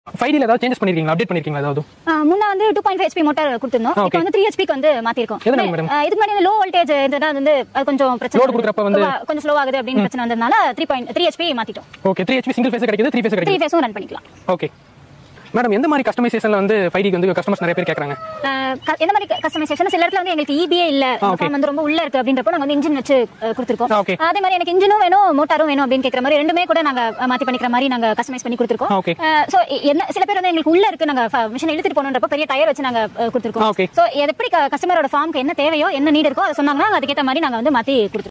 Five டில ஏதாவது changes பண்ணிருக்கீங்களா அப்டேட் பண்ணிருக்கீங்களா ஏதாவது ஆ, முன்ன வந்து two point five HP motor கொடுத்துருந்தோம் ஆ, இப்போ okay. வந்து த்ரீ ஹெச்பிக்கு வந்து மாத்திருக்கோம் எதனால madam? ஆ, இதுக்கு முன்னாடி லோ வோல்டேஜ் இருந்ததா வந்து அது கொஞ்சம் பிரச்சனை Load இருந்தது. கொடுக்கறப்ப வந்து- கொஞ்சம் கொஞ்சம் ஸ்லோ ஆகுது அப்படின்னு பிரச்சனை வந்ததுனால த்ரீ பாயிண்ட் த்ரீ ஹெச்பி மாத்திட்டோம் okay three HP single phase கிடைக்குது த்ரீ ஃபேஸ் த்ரீ கிடைக்குது ஃபேஸும் ரன் பண்ணிக்கலாம் ஓகே மேடம் எந்த மாதிரி கஸ்டமைசேஷன்ல வந்து ஃபைவ் டிக்கு வந்து கஸ்டமர்ஸ் நிறைய பேர் கேட்கறாங்க ஆ, க- எந்த மாதிரி கஸ்டமைசேஷன் சில இடத்துல வந்து எங்களுக்கு இபிஏ இல்ல ஆ, okay. ஃபார்ம் வந்து ரொம்ப உள்ள இருக்கு அப்படின்றப்போ நாங்க வந்து இன்ஜின் வச்சு அஹ், கொடுத்திருக்கோம் ஆ, okay. அதே மாதிரி எனக்கு இன்ஜினும் வேணும் மோட்டாரும் வேணும் அப்படின்னு கேட்கற மாதிரி ரெண்டுமே கூட நாங்க அஹ், மாத்தி பண்ணிக்கிற மாதிரி நாங்க கஸ்டமைஸ் பண்ணி கொடுத்திருக்கோம் ஆ, okay. சோ என்ன சில பேர் வந்து எங்களுக்கு உள்ள இருக்கு நாங்க மிஷின் இழுத்துட்டு போகணுன்றப்ப பெரிய டயர் வச்சு நாங்க அஹ், கொடுத்திருக்கோம் ஆ, okay. சோ எப்படி கஸ்டமரோட ஃபார்முக்கு என்ன தேவையோ என்ன நீட் இருக்கோ அதை சொன்னாங்கன்னா அதுக்கேற்ற மாதிரி நாங்க வந்து மாத்தி கொடுத்துருக்கோம்